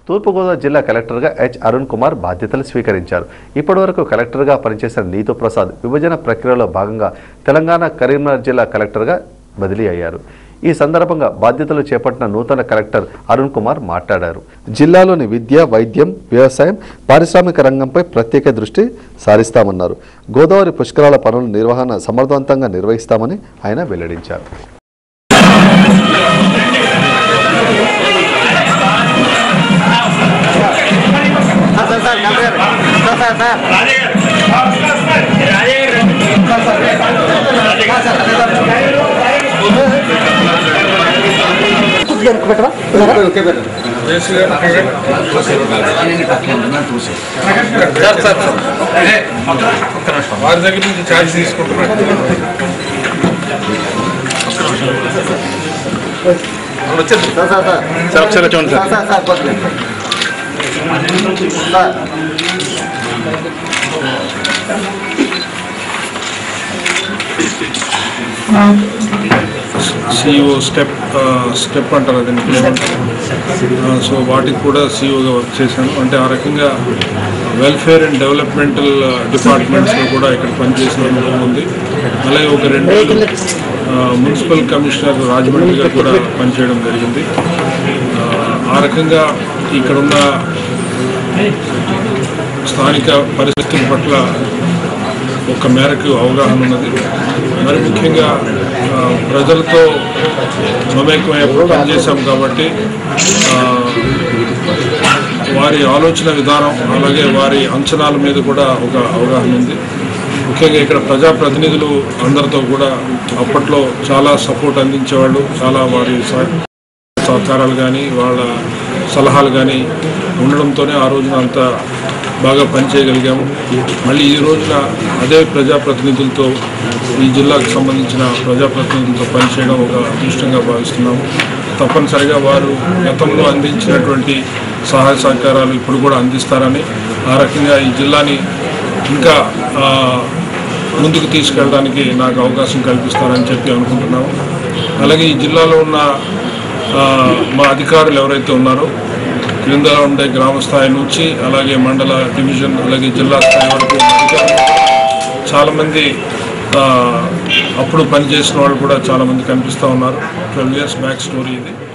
తూర్పుగోదావరి జిల్లా కలెక్టర్గా హెచ్ అరుణ్ కుమార్ బాధ్యతలు స్వీకరించారు ఇప్పటివరకు కలెక్టర్గా పనిచేసిన నీతు ప్రసాద్ విభజన ప్రక్రియలో భాగంగా తెలంగాణ కరీంనగర్ జిల్లా కలెక్టర్గా బదిలీ అయ్యారు ఈ సందర్భంగా బాధ్యతలు చేపట్టిన నూతన కలెక్టర్ అరుణ్ కుమార్ మాట్లాడారు జిల్లాలోని విద్య వైద్యం వ్యవసాయం పారిశ్రామిక రంగంపై ప్రత్యేక దృష్టి సారిస్తామన్నారు గోదావరి పుష్కరాల పనుల నిర్వహణ సమర్థవంతంగా నిర్వహిస్తామని ఆయన వెల్లడించారు వారి దగ్గర నుంచి ఛార్జ్ తీసుకుంటున్నాను వచ్చేది సార్ ఒకసారి చూడండి సార్ సిఇఓ స్టెప్ స్టెప్ అంటారు అది సో వాటికి కూడా సిఇఓగా వర్క్ చేశాను అంటే ఆ రకంగా వెల్ఫేర్ అండ్ డెవలప్మెంటల్ డిపార్ట్మెంట్స్లో కూడా ఇక్కడ పనిచేసిన అనుభవం ఉంది అలాగే ఒక రెండు నెలలు ఆ, మున్సిపల్ కమిషనర్ రాజమండ్రిగా కూడా పనిచేయడం జరిగింది ఆ, ఆ రకంగా ఇక్కడున్న స్థానిక పరిస్థితుల పట్ల ఒక మేరకు అవగాహన ఉన్నది మరి ముఖ్యంగా ఆ, ప్రజలతో మమేకమైనప్పుడు పనిచేశాం కాబట్టి ఆ, వారి ఆలోచన విధానం అలాగే వారి అంచనాల మీద కూడా ఒక అవగాహన ఉంది ముఖ్యంగా ఇక్కడ ప్రజాప్రతినిధులు అందరితో కూడా అప్పట్లో చాలా సపోర్ట్ అందించేవాళ్ళు చాలా వారి సహ- సహకారాలు కానీ వాళ్ళ సలహాలు కానీ ఉండడంతోనే ఆ రోజున అంత బాగా పనిచేయగలిగాము మళ్ళీ ఈ రోజున అదే ప్రజాప్రతినిధులతో ఈ జిల్లాకు సంబంధించిన ప్రజాప్రతినిధులతో పనిచేయడం ఒక అదృష్టంగా భావిస్తున్నాము తప్పనిసరిగా వారు గతంలో అందించినటువంటి సహాయ సహకారాలు ఇప్పుడు కూడా అందిస్తారని ఆ రకంగా ఈ జిల్లాని ఇంకా ఆ, ముందుకు తీసుకెళ్ళడానికి నాకు అవకాశం కల్పిస్తారని చెప్పి అనుకుంటున్నాము అలాగే ఈ జిల్లాలో ఉన్న ఆ, మా అధికారులు ఎవరైతే ఉన్నారో క్రింద ఉండే గ్రామ స్థాయి నుంచి అలాగే మండల డివిజన్ అలాగే జిల్లా స్థాయి వరకు ఉన్న అధికారులు చాలామంది ఆ, అప్పుడు పనిచేసిన వాళ్ళు కూడా చాలామంది కనిపిస్తూ ఉన్నారు ట్వెల్వ్ ఇయర్స్ బ్యాక్ స్టోరీ ఇది